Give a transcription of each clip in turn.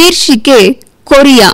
ಶೀರ್ಷಿಕೆ Korea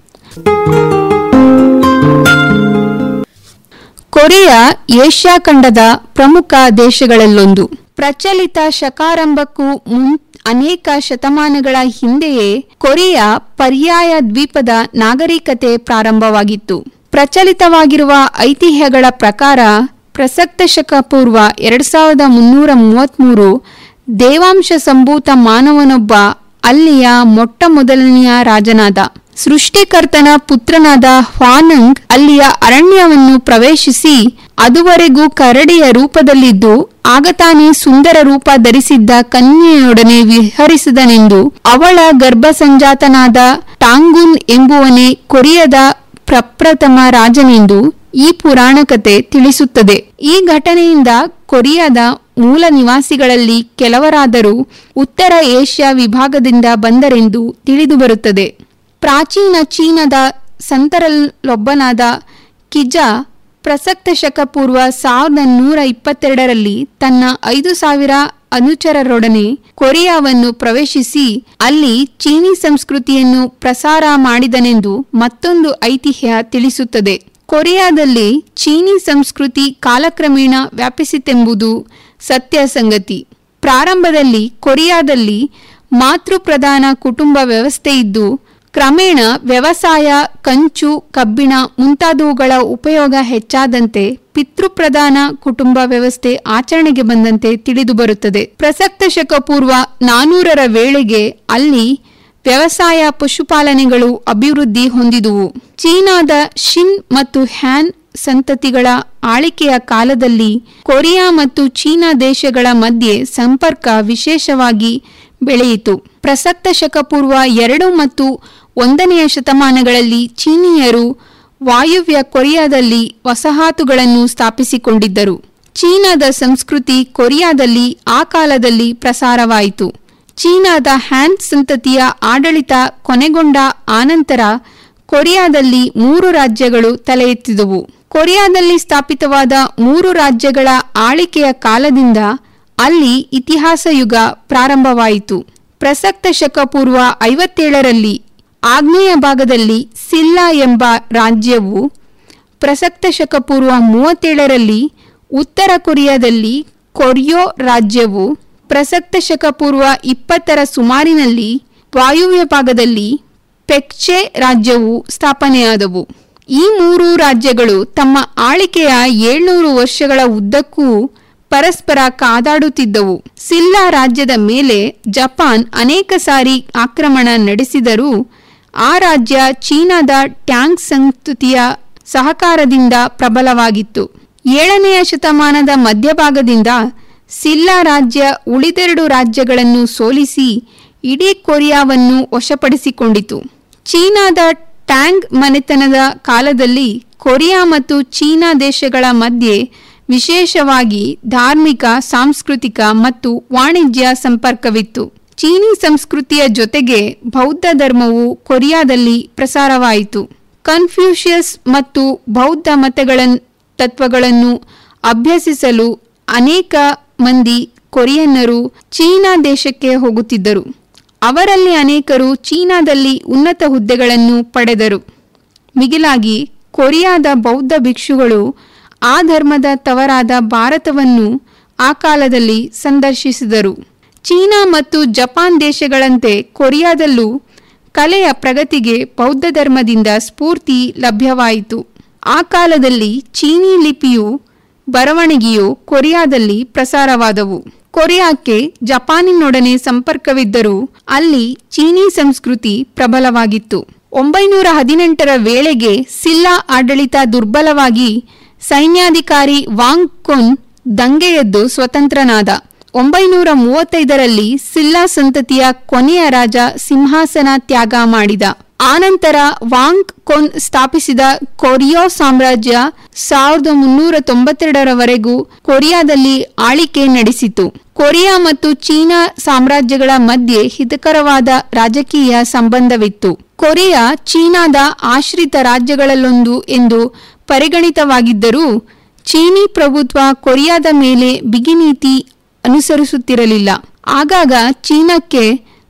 Korea Asia ಖಂಡದ ಪ್ರಮುಖ ದೇಶಗಳಲ್ಲೊಂದು ಪ್ರಚಲಿತ ಶಕಾರಂಭಕ್ಕೂ ಮುನ್ ಅನೇಕ ಶತಮಾನಗಳ ಹಿಂದೆಯೇ ಕೊರಿಯಾ ಪರ್ಯಾಯ ದ್ವೀಪದ ನಾಗರಿಕತೆ ಪ್ರಾರಂಭವಾಗಿತ್ತು ಪ್ರಚಲಿತವಾಗಿರುವ ಐತಿಹ್ಯಗಳ ಪ್ರಕಾರ ಪ್ರಸಕ್ತ ಶಕ ಪೂರ್ವ ಎರಡ್ ಸಾವಿರದ ಮುನ್ನೂರ ಮೂವತ್ಮೂರು ದೇವಾಂಶ ಸಂಭೂತ ಮಾನವನೊಬ್ಬ ಅಲ್ಲಿಯ ಮೊಟ್ಟ ಮೊದಲನೆಯ ರಾಜನಾದ ಸೃಷ್ಟಿಕರ್ತನ ಪುತ್ರನಾದ ಹ್ವಾನಂಗ್ ಅಲ್ಲಿಯ ಅರಣ್ಯವನ್ನು ಪ್ರವೇಶಿಸಿ ಅದುವರೆಗೂ ಕರಡಿಯ ರೂಪದಲ್ಲಿದ್ದು ಆಗ ತಾನೇ ಸುಂದರ ರೂಪ ಧರಿಸಿದ್ದ ಕನ್ಯೆಯೊಡನೆ ವಿಹರಿಸಿದನೆಂದು ಅವಳ ಗರ್ಭಸಂಜಾತನಾದ ಟಾಂಗುನ್ ಎಂಬುವನೇ ಕೊರಿಯದ ಪ್ರಪ್ರಥಮ ರಾಜನೆಂದು ಈ ಪುರಾಣ ಕತೆ ತಿಳಿಸುತ್ತದೆ ಈ ಘಟನೆಯಿಂದ ಕೊರಿಯಾದ ಮೂಲ ನಿವಾಸಿಗಳಲ್ಲಿ ಕೆಲವರಾದರೂ ಉತ್ತರ ಏಷ್ಯಾ ವಿಭಾಗದಿಂದ ಬಂದರೆಂದು ತಿಳಿದುಬರುತ್ತದೆ ಪ್ರಾಚೀನ ಚೀನಾದ ಸಂತರಲ್ಲೊಬ್ಬನಾದ ಕಿಜಾ ಪ್ರಸಕ್ತ ಶಕ ಪೂರ್ವ ಸಾವಿರದ ನೂರ ಇಪ್ಪತ್ತೆರಡರಲ್ಲಿ ತನ್ನ ಐದು ಸಾವಿರ ಅನುಚರರೊಡನೆ ಕೊರಿಯಾವನ್ನು ಪ್ರವೇಶಿಸಿ ಅಲ್ಲಿ ಚೀನಿ ಸಂಸ್ಕೃತಿಯನ್ನು ಪ್ರಸಾರ ಮಾಡಿದನೆಂದು ಮತ್ತೊಂದು ಐತಿಹ್ಯ ತಿಳಿಸುತ್ತದೆ ಕೊರಿಯಾದಲ್ಲಿ ಚೀನಿ ಸಂಸ್ಕೃತಿ ಕಾಲಕ್ರಮೇಣ ವ್ಯಾಪಿಸಿತೆಂಬುದು ಸತ್ಯ ಸಂಗತಿ ಪ್ರಾರಂಭದಲ್ಲಿ ಕೊರಿಯಾದಲ್ಲಿ ಮಾತೃಪ್ರಧಾನ ಕುಟುಂಬ ವ್ಯವಸ್ಥೆ ಇದ್ದು ಕ್ರಮೇಣ ವ್ಯವಸಾಯ ಕಂಚು ಕಬ್ಬಿಣ ಮುಂತಾದವುಗಳ ಉಪಯೋಗ ಹೆಚ್ಚಾದಂತೆ ಪಿತೃಪ್ರಧಾನ ಕುಟುಂಬ ವ್ಯವಸ್ಥೆ ಆಚರಣೆಗೆ ಬಂದಂತೆ ತಿಳಿದುಬರುತ್ತದೆ ಪ್ರಸಕ್ತ ಶಕ ಪೂರ್ವ ನಾನೂರರ ವೇಳೆಗೆ ಅಲ್ಲಿ ವ್ಯವಸಾಯ ಪಶುಪಾಲನೆಗಳು ಅಭಿವೃದ್ಧಿ ಹೊಂದಿದುವು ಚೀನಾದ ಶಿನ್ ಮತ್ತು ಹ್ಯಾನ್ ಸಂತತಿಗಳ ಆಳಿಕೆಯ ಕಾಲದಲ್ಲಿ ಕೊರಿಯಾ ಮತ್ತು ಚೀನಾ ದೇಶಗಳ ಮಧ್ಯೆ ಸಂಪರ್ಕ ವಿಶೇಷವಾಗಿ ಬೆಳೆಯಿತು ಪ್ರಸಕ್ತ ಶಕ ಪೂರ್ವ ಎರಡು ಮತ್ತು ಒಂದನೆಯ ಶತಮಾನಗಳಲ್ಲಿ ಚೀನೀಯರು ವಾಯುವ್ಯ ಕೊರಿಯಾದಲ್ಲಿ ವಸಾಹತುಗಳನ್ನು ಸ್ಥಾಪಿಸಿಕೊಂಡಿದ್ದರು ಚೀನಾದ ಸಂಸ್ಕೃತಿ ಕೊರಿಯಾದಲ್ಲಿ ಆ ಕಾಲದಲ್ಲಿ ಪ್ರಸಾರವಾಯಿತು ಚೀನಾದ ಹ್ಯಾನ್ ಸಂತತಿಯ ಆಡಳಿತ ಕೊನೆಗೊಂಡ ಆನಂತರ ಕೊರಿಯಾದಲ್ಲಿ ಮೂರು ರಾಜ್ಯಗಳು ತಲೆ ಎತ್ತಿದುವು ಕೊರಿಯಾದಲ್ಲಿ ಸ್ಥಾಪಿತವಾದ ಮೂರು ರಾಜ್ಯಗಳ ಆಳಿಕೆಯ ಕಾಲದಿಂದ ಅಲ್ಲಿ ಇತಿಹಾಸ ಯುಗ ಪ್ರಾರಂಭವಾಯಿತು ಪ್ರಸಕ್ತ ಶಕ ಪೂರ್ವ ಐವತ್ತೇಳರಲ್ಲಿ ಆಗ್ನೇಯ ಭಾಗದಲ್ಲಿ ಸಿಲ್ಲಾ ಎಂಬ ರಾಜ್ಯವು ಪ್ರಸಕ್ತ ಶಕ ಪೂರ್ವ ಮೂವತ್ತೇಳರಲ್ಲಿ ಉತ್ತರ ಕೊರಿಯಾದಲ್ಲಿ ಕೊರಿಯೋ ರಾಜ್ಯವು ಪ್ರಸಕ್ತ ಶಕ ಪೂರ್ವ ಇಪ್ಪತ್ತರ ಸುಮಾರಿನಲ್ಲಿ ವಾಯುವ್ಯ ಭಾಗದಲ್ಲಿ ಪೆಕ್ಚೆ ರಾಜ್ಯವು ಸ್ಥಾಪನೆಯಾದವು ಈ ಮೂರು ರಾಜ್ಯಗಳು ತಮ್ಮ ಆಳಿಕೆಯ ಏಳ್ನೂರು ವರ್ಷಗಳ ಉದ್ದಕ್ಕೂ ಪರಸ್ಪರ ಕಾದಾಡುತ್ತಿದ್ದವು ಸಿಲ್ಲಾ ರಾಜ್ಯದ ಮೇಲೆ ಜಪಾನ್ ಅನೇಕ ಸಾರಿ ಆಕ್ರಮಣ ನಡೆಸಿದರೂ ಆ ರಾಜ್ಯ ಚೀನಾದ ಟ್ಯಾಂಗ್ ಸಂಸ್ಕೃತಿಯ ಸಹಕಾರದಿಂದ ಪ್ರಬಲವಾಗಿತ್ತು ಏಳನೆಯ ಶತಮಾನದ ಮಧ್ಯಭಾಗದಿಂದ ಸಿಲ್ಲಾ ರಾಜ್ಯ ಉಳಿದೆರಡು ರಾಜ್ಯಗಳನ್ನು ಸೋಲಿಸಿ ಇಡೀ ಕೊರಿಯಾವನ್ನು ವಶಪಡಿಸಿಕೊಂಡಿತು ಚೀನಾದ ಟ್ಯಾಂಗ್ ಮನೆತನದ ಕಾಲದಲ್ಲಿ ಕೊರಿಯಾ ಮತ್ತು ಚೀನಾ ದೇಶಗಳ ಮಧ್ಯೆ ವಿಶೇಷವಾಗಿ ಧಾರ್ಮಿಕ ಸಾಂಸ್ಕೃತಿಕ ಮತ್ತು ವಾಣಿಜ್ಯ ಸಂಪರ್ಕವಿತ್ತು ಚೀನಿ ಸಂಸ್ಕೃತಿಯ ಜೊತೆಗೆ ಬೌದ್ಧ ಧರ್ಮವು ಕೊರಿಯಾದಲ್ಲಿ ಪ್ರಸಾರವಾಯಿತು ಕನ್ಫ್ಯೂಷಿಯಸ್ ಮತ್ತು ಬೌದ್ಧ ಮತಗಳ ತತ್ವಗಳನ್ನು ಅಭ್ಯಸಿಸಲು ಅನೇಕ ಮಂದಿ ಕೊರಿಯನ್ನರು ಚೀನಾ ದೇಶಕ್ಕೆ ಹೋಗುತ್ತಿದ್ದರು ಅವರಲ್ಲಿ ಅನೇಕರು ಚೀನಾದಲ್ಲಿ ಉನ್ನತ ಹುದ್ದೆಗಳನ್ನು ಪಡೆದರು ಮಿಗಿಲಾಗಿ ಕೊರಿಯಾದ ಬೌದ್ಧ ಭಿಕ್ಷುಗಳು ಆ ಧರ್ಮದ ತವರಾದ ಭಾರತವನ್ನು ಆ ಕಾಲದಲ್ಲಿ ಸಂದರ್ಶಿಸಿದರು ಚೀನಾ ಮತ್ತು ಜಪಾನ್ ದೇಶಗಳಂತೆ ಕೊರಿಯಾದಲ್ಲೂ ಕಲೆಯ ಪ್ರಗತಿಗೆ ಬೌದ್ಧ ಧರ್ಮದಿಂದ ಸ್ಫೂರ್ತಿ ಲಭ್ಯವಾಯಿತು ಆ ಕಾಲದಲ್ಲಿ ಚೀನಿ ಲಿಪಿಯು ಬರವಣಿಗೆಯು ಕೊರಿಯಾದಲ್ಲಿ ಪ್ರಸಾರವಾದವು ಕೊರಿಯಾಕ್ಕೆ ಜಪಾನಿನೊಡನೆ ಸಂಪರ್ಕವಿದ್ದರೂ ಅಲ್ಲಿ ಚೀನಿ ಸಂಸ್ಕೃತಿ ಪ್ರಬಲವಾಗಿತ್ತು ಒಂಬೈನೂರ ಹದಿನೆಂಟರ ವೇಳೆಗೆ ಸಿಲ್ಲಾ ಆಡಳಿತ ದುರ್ಬಲವಾಗಿ ಸೈನ್ಯಾಧಿಕಾರಿ ವಾಂಗ್ ಕೊನ್ ದಂಗೆಯೆದ್ದು ಸ್ವತಂತ್ರನಾದ ಒಂಬೈನೂರ ಮೂವತ್ತೈದರಲ್ಲಿ ಸಿಲ್ಲಾ ಸಂತತಿಯ ಕೊನೆಯ ರಾಜ ಸಿಂಹಾಸನ ತ್ಯಾಗ ಮಾಡಿದ ಆನಂತರ ವಾಂಗ್ ಕೊನ್ ಸ್ಥಾಪಿಸಿದ ಕೊರಿಯೋ ಸಾಮ್ರಾಜ್ಯ ಸಾವಿರದ ಮುನ್ನೂರ ತೊಂಬತ್ತೆರಡರವರೆಗೂ ಕೊರಿಯಾದಲ್ಲಿ ಆಳಿಕೆ ನಡೆಸಿತು ಕೊರಿಯಾ ಮತ್ತು ಚೀನಾ ಸಾಮ್ರಾಜ್ಯಗಳ ಮಧ್ಯೆ ಹಿತಕರವಾದ ರಾಜಕೀಯ ಸಂಬಂಧವಿತ್ತು ಕೊರಿಯಾ ಚೀನಾದ ಆಶ್ರಿತ ರಾಜ್ಯಗಳಲ್ಲೊಂದು ಎಂದು ಪರಿಗಣಿತವಾಗಿದ್ದರೂ ಚೀನಿ ಪ್ರಭುತ್ವ ಕೊರಿಯಾದ ಮೇಲೆ ಬಿಗಿ ನೀತಿ ಅನುಸರಿಸುತ್ತಿರಲಿಲ್ಲ ಆಗಾಗ ಚೀನಾಕ್ಕೆ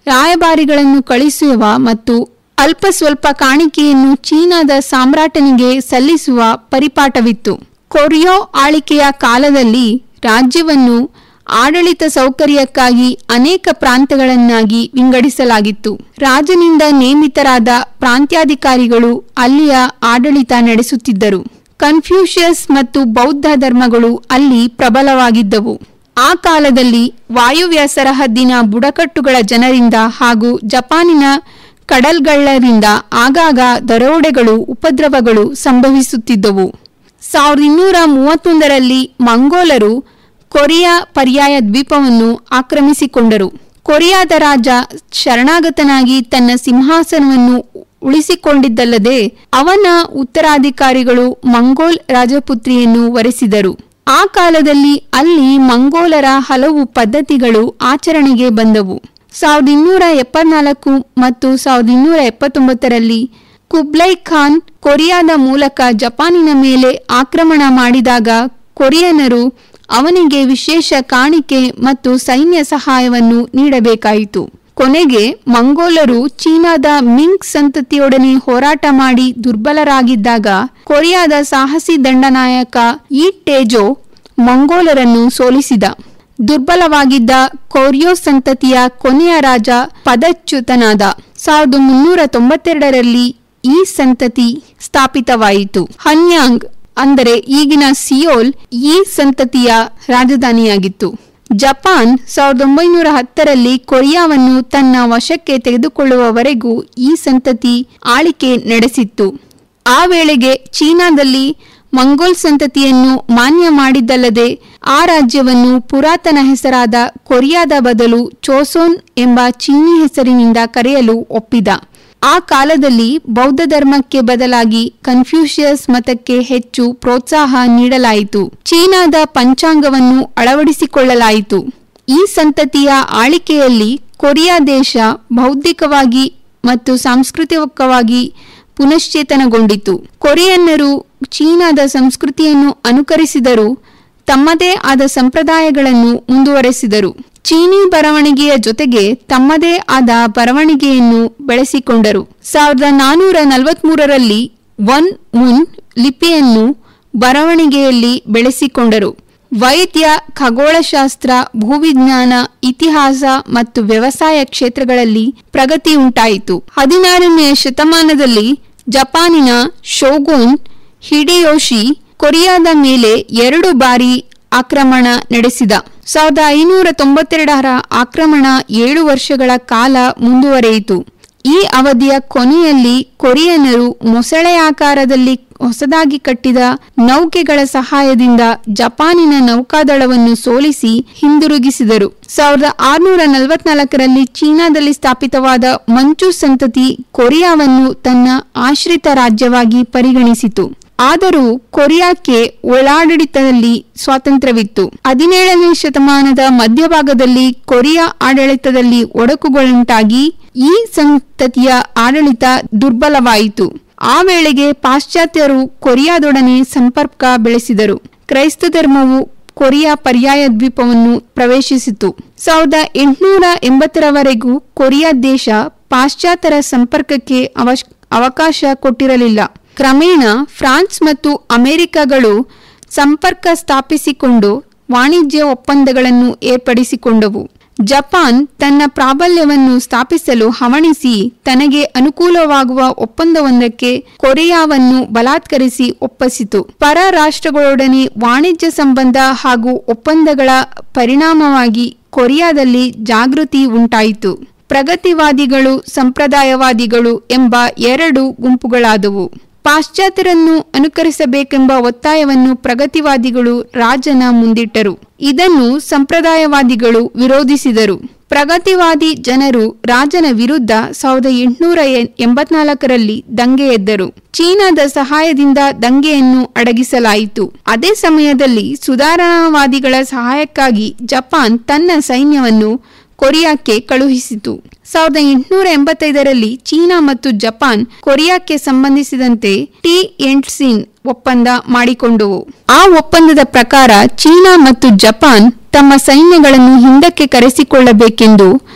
ರಾಯಭಾರಿಗಳನ್ನು ಕಳಿಸುವ ಮತ್ತು ಅಲ್ಪ ಸ್ವಲ್ಪ ಕಾಣಿಕೆಯನ್ನು ಚೀನಾದ ಸಾಮ್ರಾಟನಿಗೆ ಸಲ್ಲಿಸುವ ಪರಿಪಾಠವಿತ್ತು ಕೊರಿಯೋ ಆಳಿಕೆಯ ಕಾಲದಲ್ಲಿ ರಾಜ್ಯವನ್ನು ಆಡಳಿತ ಸೌಕರ್ಯಕ್ಕಾಗಿ ಅನೇಕ ಪ್ರಾಂತ್ಯಗಳನ್ನಾಗಿ ವಿಂಗಡಿಸಲಾಗಿತ್ತು ರಾಜನಿಂದ ನೇಮಿತರಾದ ಪ್ರಾಂತ್ಯಾಧಿಕಾರಿಗಳು ಅಲ್ಲಿಯ ಆಡಳಿತ ನಡೆಸುತ್ತಿದ್ದರು ಕನ್ಫ್ಯೂಷಿಯಸ್ ಮತ್ತು ಬೌದ್ಧ ಧರ್ಮಗಳು ಅಲ್ಲಿ ಪ್ರಬಲವಾಗಿದ್ದವು ಆ ಕಾಲದಲ್ಲಿ ವಾಯುವ್ಯ ಸರಹದ್ದಿನ ಬುಡಕಟ್ಟುಗಳ ಜನರಿಂದ ಹಾಗೂ ಜಪಾನಿನ ಕಡಲ್ಗಳ್ಳರಿಂದ ಆಗಾಗ ದರೋಡೆಗಳು ಉಪದ್ರವಗಳು ಸಂಭವಿಸುತ್ತಿದ್ದವು ಸಾವಿರದ ಇನ್ನೂರ ಮೂವತ್ತೊಂದರಲ್ಲಿ ಮಂಗೋಲರು ಕೊರಿಯಾ ಪರ್ಯಾಯ ದ್ವೀಪವನ್ನು ಆಕ್ರಮಿಸಿಕೊಂಡರು ಕೊರಿಯಾದ ರಾಜ ಶರಣಾಗತನಾಗಿ ತನ್ನ ಸಿಂಹಾಸನವನ್ನು ಉಳಿಸಿಕೊಂಡಿದ್ದಲ್ಲದೆ ಅವನ ಉತ್ತರಾಧಿಕಾರಿಗಳು ಮಂಗೋಲ್ ರಾಜಪುತ್ರಿಯನ್ನು ವರೆಸಿದರು ಆ ಕಾಲದಲ್ಲಿ ಅಲ್ಲಿ ಮಂಗೋಲರ ಹಲವು ಪದ್ಧತಿಗಳು ಆಚರಣೆಗೆ ಬಂದವು ಸಾವಿರದ ಇನ್ನೂರ ಎಪ್ಪತ್ನಾಲ್ಕು ಮತ್ತು ಸಾವಿರದ ಇನ್ನೂರ ಎಪ್ಪತ್ತೊಂಬತ್ತರಲ್ಲಿ ಕುಬ್ಲೈ ಖಾನ್ ಕೊರಿಯಾದ ಮೂಲಕ ಜಪಾನಿನ ಮೇಲೆ ಆಕ್ರಮಣ ಮಾಡಿದಾಗ ಕೊರಿಯನರು ಅವನಿಗೆ ವಿಶೇಷ ಕಾಣಿಕೆ ಮತ್ತು ಸೈನ್ಯ ಸಹಾಯವನ್ನು ನೀಡಬೇಕಾಯಿತು ಕೊನೆಗೆ ಮಂಗೋಲರು ಚೀನಾದ ಮಿಂಗ್ ಸಂತತಿಯೊಡನೆ ಹೋರಾಟ ಮಾಡಿ ದುರ್ಬಲರಾಗಿದ್ದಾಗ ಕೊರಿಯಾದ ಸಾಹಸಿ ದಂಡನಾಯಕ ಈ ಟೇಜೋ ಮಂಗೋಲರನ್ನು ಸೋಲಿಸಿದ ದುರ್ಬಲವಾಗಿದ್ದ ಕೊರಿಯೋ ಸಂತತಿಯ ಕೊನೆಯ ರಾಜ ಪದಚ್ಯುತನಾದ ಸಾವಿರದ ಮುನ್ನೂರ ತೊಂಬತ್ತೆರಡರಲ್ಲಿ ಈ ಸಂತತಿ ಸ್ಥಾಪಿತವಾಯಿತು ಹನ್ಯಾಂಗ್ ಅಂದರೆ ಈಗಿನ ಸಿಯೋಲ್ ಈ ಸಂತತಿಯ ರಾಜಧಾನಿಯಾಗಿತ್ತು ಜಪಾನ್ ಸಾವಿರದ ಒಂಬೈನೂರ ಹತ್ತರಲ್ಲಿ ಕೊರಿಯಾವನ್ನು ತನ್ನ ವಶಕ್ಕೆ ತೆಗೆದುಕೊಳ್ಳುವವರೆಗೂ ಈ ಸಂತತಿ ಆಳಿಕೆ ನಡೆಸಿತ್ತು ಆ ವೇಳೆಗೆ ಚೀನಾದಲ್ಲಿ ಮಂಗೋಲ್ ಸಂತತಿಯನ್ನು ಮಾನ್ಯ ಮಾಡಿದ್ದಲ್ಲದೆ ಆ ರಾಜ್ಯವನ್ನು ಪುರಾತನ ಹೆಸರಾದ ಕೊರಿಯಾದ ಬದಲು ಚೋಸೋನ್ ಎಂಬ ಚೀನಿ ಹೆಸರಿನಿಂದ ಕರೆಯಲು ಒಪ್ಪಿದ ಆ ಕಾಲದಲ್ಲಿ ಬೌದ್ಧ ಧರ್ಮಕ್ಕೆ ಬದಲಾಗಿ ಕನ್ಫ್ಯೂಷಿಯಸ್ ಮತಕ್ಕೆ ಹೆಚ್ಚು ಪ್ರೋತ್ಸಾಹ ನೀಡಲಾಯಿತು ಚೀನಾದ ಪಂಚಾಂಗವನ್ನು ಅಳವಡಿಸಿಕೊಳ್ಳಲಾಯಿತು ಈ ಸಂತತಿಯ ಆಳಿಕೆಯಲ್ಲಿ ಕೊರಿಯಾ ದೇಶ ಬೌದ್ಧಿಕವಾಗಿ ಮತ್ತು ಸಾಂಸ್ಕೃತಿಕವಾಗಿ ಪುನಶ್ಚೇತನಗೊಂಡಿತು ಕೊರಿಯನ್ನರು ಚೀನಾದ ಸಂಸ್ಕೃತಿಯನ್ನು ಅನುಕರಿಸಿದರೂ ತಮ್ಮದೇ ಆದ ಸಂಪ್ರದಾಯಗಳನ್ನು ಮುಂದುವರೆಸಿದರು ಚೀನಿ ಬರವಣಿಗೆಯ ಜೊತೆಗೆ ತಮ್ಮದೇ ಆದ ಬರವಣಿಗೆಯನ್ನು ಬೆಳೆಸಿಕೊಂಡರು ಸಾವಿರದ ನಾನೂರ ನಲವತ್ಮೂರರಲ್ಲಿ ಒನ್ ಮುನ್ ಲಿಪಿಯನ್ನು ಬರವಣಿಗೆಯಲ್ಲಿ ಬೆಳೆಸಿಕೊಂಡರು ವೈದ್ಯ ಖಗೋಳಶಾಸ್ತ್ರ ಭೂವಿಜ್ಞಾನ ಇತಿಹಾಸ ಮತ್ತು ವ್ಯವಸಾಯ ಕ್ಷೇತ್ರಗಳಲ್ಲಿ ಪ್ರಗತಿ ಉಂಟಾಯಿತು ಹದಿನಾರನೆಯ ಶತಮಾನದಲ್ಲಿ ಜಪಾನಿನ ಶೋಗುನ್ ಹಿಡೆಯೋಶಿ ಕೊರಿಯಾದ ಮೇಲೆ ಎರಡು ಬಾರಿ ಆಕ್ರಮಣ ನಡೆಸಿದ ಸಾವಿರದ ಐನೂರ ತೊಂಬತ್ತೆರಡರ ಆಕ್ರಮಣ ಏಳು ವರ್ಷಗಳ ಕಾಲ ಮುಂದುವರೆಯಿತು ಈ ಅವಧಿಯ ಕೊನೆಯಲ್ಲಿ ಕೊರಿಯನರು ಮೊಸಳೆ ಆಕಾರದಲ್ಲಿ ಹೊಸದಾಗಿ ಕಟ್ಟಿದ ನೌಕೆಗಳ ಸಹಾಯದಿಂದ ಜಪಾನಿನ ನೌಕಾದಳವನ್ನು ಸೋಲಿಸಿ ಹಿಂದಿರುಗಿಸಿದರು ಸಾವಿರದ ಆರುನೂರ ನಲವತ್ನಾಲ್ಕರಲ್ಲಿ ಚೀನಾದಲ್ಲಿ ಸ್ಥಾಪಿತವಾದ ಮಂಚು ಸಂತತಿ ಕೊರಿಯಾವನ್ನು ತನ್ನ ಆಶ್ರಿತ ರಾಜ್ಯವಾಗಿ ಪರಿಗಣಿಸಿತು ಆದರೂ ಕೊರಿಯಾಕ್ಕೆ ಒಳಾಡಳಿತದಲ್ಲಿ ಸ್ವಾತಂತ್ರ್ಯವಿತ್ತು ಹದಿನೇಳನೇ ಶತಮಾನದ ಮಧ್ಯಭಾಗದಲ್ಲಿ ಕೊರಿಯಾ ಆಡಳಿತದಲ್ಲಿ ಒಡಕುಗಳುಂಟಾಗಿ ಈ ಸಂತತಿಯ ಆಡಳಿತ ದುರ್ಬಲವಾಯಿತು ಆ ವೇಳೆಗೆ ಪಾಶ್ಚಾತ್ಯರು ಕೊರಿಯಾದೊಡನೆ ಸಂಪರ್ಕ ಬೆಳೆಸಿದರು ಕ್ರೈಸ್ತ ಧರ್ಮವು ಕೊರಿಯಾ ಪರ್ಯಾಯ ದ್ವೀಪವನ್ನು ಪ್ರವೇಶಿಸಿತು ಸಾವಿರದ ಎಂಟುನೂರ ಎಂಬತ್ತರವರೆಗೂ ಕೊರಿಯಾ ದೇಶ ಪಾಶ್ಚಾತ್ಯರ ಸಂಪರ್ಕಕ್ಕೆ ಅವಶ್ ಅವಕಾಶ ಕೊಟ್ಟಿರಲಿಲ್ಲ ಕ್ರಮೇಣ ಫ್ರಾನ್ಸ್ ಮತ್ತು ಅಮೆರಿಕಗಳು ಸಂಪರ್ಕ ಸ್ಥಾಪಿಸಿಕೊಂಡು ವಾಣಿಜ್ಯ ಒಪ್ಪಂದಗಳನ್ನು ಏರ್ಪಡಿಸಿಕೊಂಡವು ಜಪಾನ್ ತನ್ನ ಪ್ರಾಬಲ್ಯವನ್ನು ಸ್ಥಾಪಿಸಲು ಹವಣಿಸಿ ತನಗೆ ಅನುಕೂಲವಾಗುವ ಒಪ್ಪಂದವೊಂದಕ್ಕೆ ಕೊರಿಯಾವನ್ನು ಬಲಾತ್ಕರಿಸಿ ಒಪ್ಪಿಸಿತು ಪರ ರಾಷ್ಟ್ರಗಳೊಡನೆ ವಾಣಿಜ್ಯ ಸಂಬಂಧ ಹಾಗೂ ಒಪ್ಪಂದಗಳ ಪರಿಣಾಮವಾಗಿ ಕೊರಿಯಾದಲ್ಲಿ ಜಾಗೃತಿ ಉಂಟಾಯಿತು ಪ್ರಗತಿವಾದಿಗಳು ಸಂಪ್ರದಾಯವಾದಿಗಳು ಎಂಬ ಎರಡು ಗುಂಪುಗಳಾದವು ಪಾಶ್ಚಾತ್ಯರನ್ನು ಅನುಕರಿಸಬೇಕೆಂಬ ಒತ್ತಾಯವನ್ನು ಪ್ರಗತಿವಾದಿಗಳು ರಾಜನ ಮುಂದಿಟ್ಟರು ಇದನ್ನು ಸಂಪ್ರದಾಯವಾದಿಗಳು ವಿರೋಧಿಸಿದರು ಪ್ರಗತಿವಾದಿ ಜನರು ರಾಜನ ವಿರುದ್ಧ ಸಾವಿರದ ಎಂಟುನೂರ ಎಂಬತ್ನಾಲ್ಕರಲ್ಲಿ ದಂಗೆ ಎದ್ದರು ಚೀನಾದ ಸಹಾಯದಿಂದ ದಂಗೆಯನ್ನು ಅಡಗಿಸಲಾಯಿತು ಅದೇ ಸಮಯದಲ್ಲಿ ಸುಧಾರಣಾವಾದಿಗಳ ಸಹಾಯಕ್ಕಾಗಿ ಜಪಾನ್ ತನ್ನ ಸೈನ್ಯವನ್ನು ಕೊರಿಯಾಕ್ಕೆ ಕಳುಹಿಸಿತು ಸಾವಿರದ ಎಂಟುನೂರ ಎಂಬತ್ತೈದರಲ್ಲಿ ಚೀನಾ ಮತ್ತು ಜಪಾನ್ ಕೊರಿಯಾಕ್ಕೆ ಸಂಬಂಧಿಸಿದಂತೆ ಟಿ ಎಂಟ್ಸಿನ್ ಒಪ್ಪಂದ ಮಾಡಿಕೊಂಡವು ಆ ಒಪ್ಪಂದದ ಪ್ರಕಾರ ಚೀನಾ ಮತ್ತು ಜಪಾನ್ ತಮ್ಮ ಸೈನ್ಯಗಳನ್ನು ಹಿಂದಕ್ಕೆ ಕರೆಸಿಕೊಳ್ಳಬೇಕೆಂದು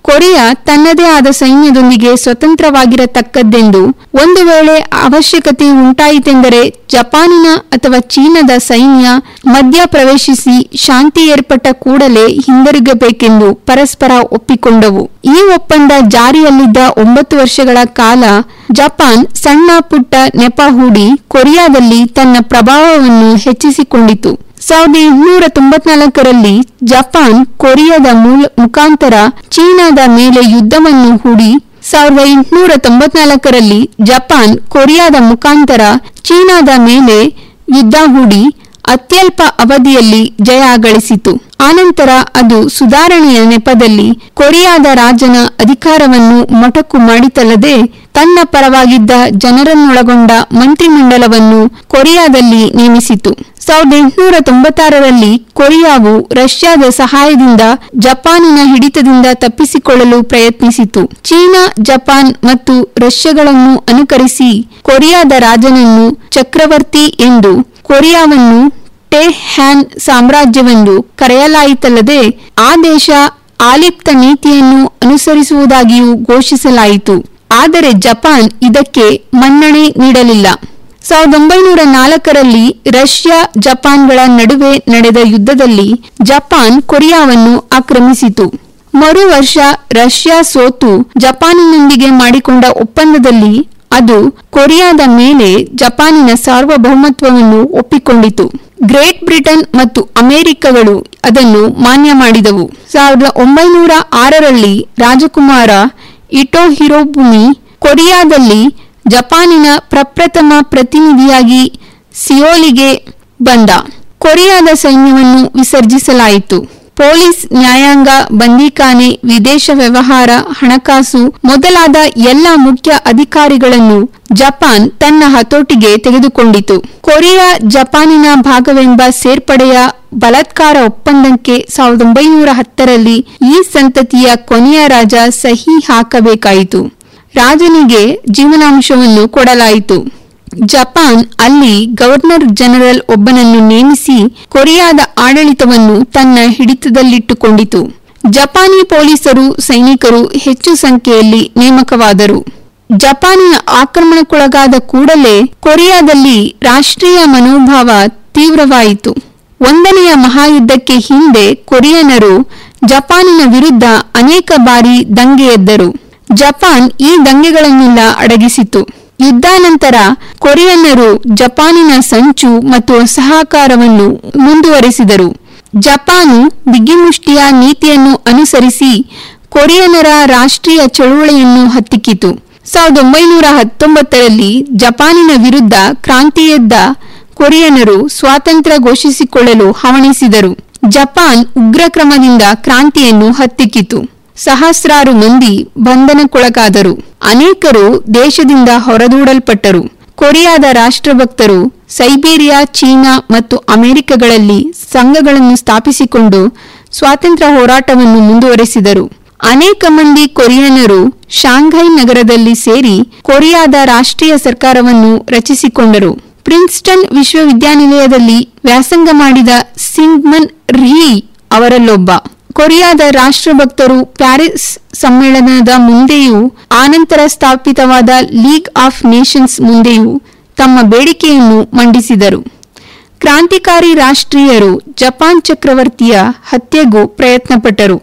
ಕೊರಿಯಾ ತನ್ನದೇ ಆದ ಸೈನ್ಯದೊಂದಿಗೆ ಸ್ವತಂತ್ರವಾಗಿರತಕ್ಕದ್ದೆಂದು ಒಂದು ವೇಳೆ ಅವಶ್ಯಕತೆ ಉಂಟಾಯಿತೆಂದರೆ ಜಪಾನಿನ ಅಥವಾ ಚೀನಾದ ಸೈನ್ಯ ಮಧ್ಯ ಪ್ರವೇಶಿಸಿ ಶಾಂತಿ ಏರ್ಪಟ್ಟ ಕೂಡಲೇ ಹಿಂದಿರುಗಬೇಕೆಂದು ಪರಸ್ಪರ ಒಪ್ಪಿಕೊಂಡವು ಈ ಒಪ್ಪಂದ ಜಾರಿಯಲ್ಲಿದ್ದ ಒಂಬತ್ತು ವರ್ಷಗಳ ಕಾಲ ಜಪಾನ್ ಸಣ್ಣ ಪುಟ್ಟ ನೆಪ ಹೂಡಿ ಕೊರಿಯಾದಲ್ಲಿ ತನ್ನ ಪ್ರಭಾವವನ್ನು ಹೆಚ್ಚಿಸಿಕೊಂಡಿತು ಸಾವಿರದ ಎಂಟುನೂರ ತೊಂಬತ್ನಾಲ್ಕರಲ್ಲಿ ಜಪಾನ್ ಕೊರಿಯಾದ ಮೂಲ ಮುಖಾಂತರ ಚೀನಾದ ಮೇಲೆ ಯುದ್ಧವನ್ನು ಹೂಡಿ ಸಾವಿರದ ಎಂಟುನೂರ ತೊಂಬತ್ನಾಲ್ಕರಲ್ಲಿ ಜಪಾನ್ ಕೊರಿಯಾದ ಮುಖಾಂತರ ಚೀನಾದ ಮೇಲೆ ಯುದ್ಧ ಹೂಡಿ ಅತ್ಯಲ್ಪ ಅವಧಿಯಲ್ಲಿ ಜಯ ಗಳಿಸಿತು ಆನಂತರ ಅದು ಸುಧಾರಣೆಯ ನೆಪದಲ್ಲಿ ಕೊರಿಯಾದ ರಾಜನ ಅಧಿಕಾರವನ್ನು ಮೊಟಕು ಮಾಡಿತಲ್ಲದೆ ತನ್ನ ಪರವಾಗಿದ್ದ ಜನರನ್ನೊಳಗೊಂಡ ಮಂತ್ರಿಮಂಡಲವನ್ನು ಕೊರಿಯಾದಲ್ಲಿ ನೇಮಿಸಿತು ಸಾವಿರದ ಎಂಟುನೂರ ತೊಂಬತ್ತಾರರಲ್ಲಿ ಕೊರಿಯಾವು ರಷ್ಯಾದ ಸಹಾಯದಿಂದ ಜಪಾನಿನ ಹಿಡಿತದಿಂದ ತಪ್ಪಿಸಿಕೊಳ್ಳಲು ಪ್ರಯತ್ನಿಸಿತು ಚೀನಾ ಜಪಾನ್ ಮತ್ತು ರಷ್ಯಾಗಳನ್ನು ಅನುಕರಿಸಿ ಕೊರಿಯಾದ ರಾಜನನ್ನು ಚಕ್ರವರ್ತಿ ಎಂದು ಕೊರಿಯಾವನ್ನು ಟೆ ಹ್ಯಾನ್ ಸಾಮ್ರಾಜ್ಯವೆಂದು ಕರೆಯಲಾಯಿತಲ್ಲದೆ ಆ ದೇಶ ಆಲಿಪ್ತ ನೀತಿಯನ್ನು ಅನುಸರಿಸುವುದಾಗಿಯೂ ಘೋಷಿಸಲಾಯಿತು ಆದರೆ ಜಪಾನ್ ಇದಕ್ಕೆ ಮನ್ನಣೆ ನೀಡಲಿಲ್ಲ ಸಾವಿರದ ಒಂಬೈನೂರ ನಾಲ್ಕರಲ್ಲಿ ರಷ್ಯಾ ಜಪಾನ್ಗಳ ನಡುವೆ ನಡೆದ ಯುದ್ಧದಲ್ಲಿ ಜಪಾನ್ ಕೊರಿಯಾವನ್ನು ಆಕ್ರಮಿಸಿತು ಮರು ವರ್ಷ ರಷ್ಯಾ ಸೋತು ಜಪಾನಿನೊಂದಿಗೆ ಮಾಡಿಕೊಂಡ ಒಪ್ಪಂದದಲ್ಲಿ ಅದು ಕೊರಿಯಾದ ಮೇಲೆ ಜಪಾನಿನ ಸಾರ್ವಭೌಮತ್ವವನ್ನು ಒಪ್ಪಿಕೊಂಡಿತು ಗ್ರೇಟ್ ಬ್ರಿಟನ್ ಮತ್ತು ಅಮೆರಿಕಗಳು ಅದನ್ನು ಮಾನ್ಯ ಮಾಡಿದವು ಸಾವಿರದ ಒಂಬೈನೂರ ಆರರಲ್ಲಿ ರಾಜಕುಮಾರ ಇಟೋ ಹಿರೋಬುಮಿ ಕೊರಿಯಾದಲ್ಲಿ ಜಪಾನಿನ ಪ್ರಪ್ರಥಮ ಪ್ರತಿನಿಧಿಯಾಗಿ ಸಿಯೋಲಿಗೆ ಬಂದ ಕೊರಿಯಾದ ಸೈನ್ಯವನ್ನು ವಿಸರ್ಜಿಸಲಾಯಿತು ಪೊಲೀಸ್ ನ್ಯಾಯಾಂಗ ಬಂದೀಖಾನೆ ವಿದೇಶ ವ್ಯವಹಾರ ಹಣಕಾಸು ಮೊದಲಾದ ಎಲ್ಲ ಮುಖ್ಯ ಅಧಿಕಾರಿಗಳನ್ನು ಜಪಾನ್ ತನ್ನ ಹತೋಟಿಗೆ ತೆಗೆದುಕೊಂಡಿತು ಕೊರಿಯಾ ಜಪಾನಿನ ಭಾಗವೆಂಬ ಸೇರ್ಪಡೆಯ ಬಲಾತ್ಕಾರ ಒಪ್ಪಂದಕ್ಕೆ ಸಾವಿರದ ಒಂಬೈನೂರ ಹತ್ತರಲ್ಲಿ ಈ ಸಂತತಿಯ ಕೊನೆಯ ರಾಜ ಸಹಿ ಹಾಕಬೇಕಾಯಿತು ರಾಜನಿಗೆ ಜೀವನಾಂಶವನ್ನು ಕೊಡಲಾಯಿತು ಜಪಾನ್ ಅಲ್ಲಿ ಗವರ್ನರ್ ಜನರಲ್ ಒಬ್ಬನನ್ನು ನೇಮಿಸಿ ಕೊರಿಯಾದ ಆಡಳಿತವನ್ನು ತನ್ನ ಹಿಡಿತದಲ್ಲಿಟ್ಟುಕೊಂಡಿತು ಜಪಾನಿ ಪೊಲೀಸರು ಸೈನಿಕರು ಹೆಚ್ಚು ಸಂಖ್ಯೆಯಲ್ಲಿ ನೇಮಕವಾದರು ಜಪಾನಿನ ಆಕ್ರಮಣಕ್ಕೊಳಗಾದ ಕೂಡಲೇ ಕೊರಿಯಾದಲ್ಲಿ ರಾಷ್ಟ್ರೀಯ ಮನೋಭಾವ ತೀವ್ರವಾಯಿತು ಒಂದನೆಯ ಮಹಾಯುದ್ಧಕ್ಕೆ ಹಿಂದೆ ಕೊರಿಯನರು ಜಪಾನಿನ ವಿರುದ್ಧ ಅನೇಕ ಬಾರಿ ದಂಗೆ ಎದ್ದರು ಜಪಾನ್ ಈ ದಂಗೆಗಳನ್ನೆಲ್ಲ ಅಡಗಿಸಿತು ಯುದ್ಧಾನಂತರ ಕೊರಿಯನ್ನರು ಜಪಾನಿನ ಸಂಚು ಮತ್ತು ಸಹಕಾರವನ್ನು ಮುಂದುವರೆಸಿದರು ಜಪಾನು ಬಿಗಿಮುಷ್ಟಿಯ ನೀತಿಯನ್ನು ಅನುಸರಿಸಿ ಕೊರಿಯನರ ರಾಷ್ಟ್ರೀಯ ಚಳುವಳಿಯನ್ನು ಹತ್ತಿಕ್ಕಿತು ಸಾವಿರದ ಒಂಬೈನೂರ ಹತ್ತೊಂಬತ್ತರಲ್ಲಿ ಜಪಾನಿನ ವಿರುದ್ಧ ಕ್ರಾಂತಿಯೆದ್ದ ಕೊರಿಯನರು ಸ್ವಾತಂತ್ರ್ಯ ಘೋಷಿಸಿಕೊಳ್ಳಲು ಹವಣಿಸಿದರು ಜಪಾನ್ ಉಗ್ರ ಕ್ರಮದಿಂದ ಕ್ರಾಂತಿಯನ್ನು ಹತ್ತಿಕ್ಕಿತು ಸಹಸ್ರಾರು ಮಂದಿ ಬಂಧನಕ್ಕೊಳಗಾದರು ಅನೇಕರು ದೇಶದಿಂದ ಹೊರದೂಡಲ್ಪಟ್ಟರು ಕೊರಿಯಾದ ರಾಷ್ಟ್ರಭಕ್ತರು ಸೈಬೀರಿಯಾ ಚೀನಾ ಮತ್ತು ಅಮೆರಿಕಗಳಲ್ಲಿ ಸಂಘಗಳನ್ನು ಸ್ಥಾಪಿಸಿಕೊಂಡು ಸ್ವಾತಂತ್ರ್ಯ ಹೋರಾಟವನ್ನು ಮುಂದುವರೆಸಿದರು ಅನೇಕ ಮಂದಿ ಕೊರಿಯನರು ಶಾಂಘೈ ನಗರದಲ್ಲಿ ಸೇರಿ ಕೊರಿಯಾದ ರಾಷ್ಟ್ರೀಯ ಸರ್ಕಾರವನ್ನು ರಚಿಸಿಕೊಂಡರು ಪ್ರಿನ್ಸ್ಟನ್ ವಿಶ್ವವಿದ್ಯಾನಿಲಯದಲ್ಲಿ ವ್ಯಾಸಂಗ ಮಾಡಿದ ಸಿಂಗ್ಮನ್ ರ್ಹಿ ಅವರಲ್ಲೊಬ್ಬ ಕೊರಿಯಾದ ರಾಷ್ಟ್ರಭಕ್ತರು ಪ್ಯಾರಿಸ್ ಸಮ್ಮೇಳನದ ಮುಂದೆಯೂ ಆನಂತರ ಸ್ಥಾಪಿತವಾದ ಲೀಗ್ ಆಫ್ ನೇಷನ್ಸ್ ಮುಂದೆಯೂ ತಮ್ಮ ಬೇಡಿಕೆಯನ್ನು ಮಂಡಿಸಿದರು ಕ್ರಾಂತಿಕಾರಿ ರಾಷ್ಟ್ರೀಯರು ಜಪಾನ್ ಚಕ್ರವರ್ತಿಯ ಹತ್ಯೆಗೂ ಪ್ರಯತ್ನಪಟ್ಟರು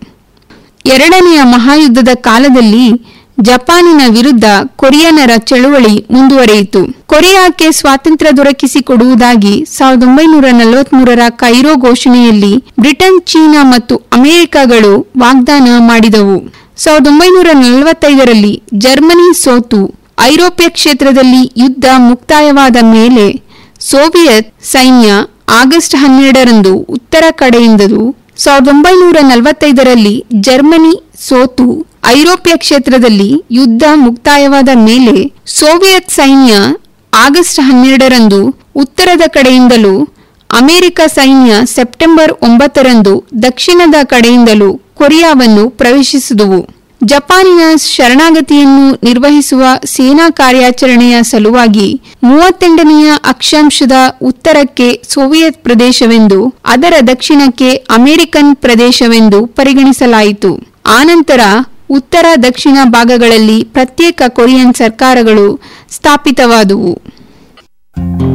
ಎರಡನೆಯ ಮಹಾಯುದ್ಧದ ಕಾಲದಲ್ಲಿ ಜಪಾನಿನ ವಿರುದ್ಧ ಕೊರಿಯನರ ಚಳುವಳಿ ಮುಂದುವರಿಯಿತು ಕೊರಿಯಾಕ್ಕೆ ಸ್ವಾತಂತ್ರ್ಯ ದೊರಕಿಸಿಕೊಡುವುದಾಗಿ ಸಾವಿರದ ಒಂಬೈನೂರ ನಲವತ್ಮೂರರ ಕೈರೋ ಘೋಷಣೆಯಲ್ಲಿ ಬ್ರಿಟನ್ ಚೀನಾ ಮತ್ತು ಅಮೆರಿಕಗಳು ವಾಗ್ದಾನ ಮಾಡಿದವು ಸಾವಿರದ ಒಂಬೈನೂರ ನಲವತ್ತೈದರಲ್ಲಿ ಜರ್ಮನಿ ಸೋತು ಐರೋಪ್ಯ ಕ್ಷೇತ್ರದಲ್ಲಿ ಯುದ್ಧ ಮುಕ್ತಾಯವಾದ ಮೇಲೆ ಸೋವಿಯತ್ ಸೈನ್ಯ ಆಗಸ್ಟ್ ಹನ್ನೆರಡರಂದು ಉತ್ತರ ಕಡೆಯಿಂದಲೂ ಸಾವಿರದ ಒಂಬೈನೂರ ನಲವತ್ತೈದರಲ್ಲಿ ಜರ್ಮನಿ ಸೋತು ಐರೋಪ್ಯ ಕ್ಷೇತ್ರದಲ್ಲಿ ಯುದ್ಧ ಮುಕ್ತಾಯವಾದ ಮೇಲೆ ಸೋವಿಯತ್ ಸೈನ್ಯ ಆಗಸ್ಟ್ ಹನ್ನೆರಡರಂದು ಉತ್ತರದ ಕಡೆಯಿಂದಲೂ ಅಮೆರಿಕ ಸೈನ್ಯ ಸೆಪ್ಟೆಂಬರ್ ಒಂಬತ್ತರಂದು ದಕ್ಷಿಣದ ಕಡೆಯಿಂದಲೂ ಕೊರಿಯಾವನ್ನು ಪ್ರವೇಶಿಸಿದುವು ಜಪಾನಿನ ಶರಣಾಗತಿಯನ್ನು ನಿರ್ವಹಿಸುವ ಸೇನಾ ಕಾರ್ಯಾಚರಣೆಯ ಸಲುವಾಗಿ ಮೂವತ್ತೆಂಟನೆಯ ಅಕ್ಷಾಂಶದ ಉತ್ತರಕ್ಕೆ ಸೋವಿಯತ್ ಪ್ರದೇಶವೆಂದು ಅದರ ದಕ್ಷಿಣಕ್ಕೆ ಅಮೆರಿಕನ್ ಪ್ರದೇಶವೆಂದು ಪರಿಗಣಿಸಲಾಯಿತು ಆನಂತರ ಉತ್ತರ ದಕ್ಷಿಣ ಭಾಗಗಳಲ್ಲಿ ಪ್ರತ್ಯೇಕ ಕೊರಿಯನ್ ಸರ್ಕಾರಗಳು ಸ್ಥಾಪಿತವಾದುವು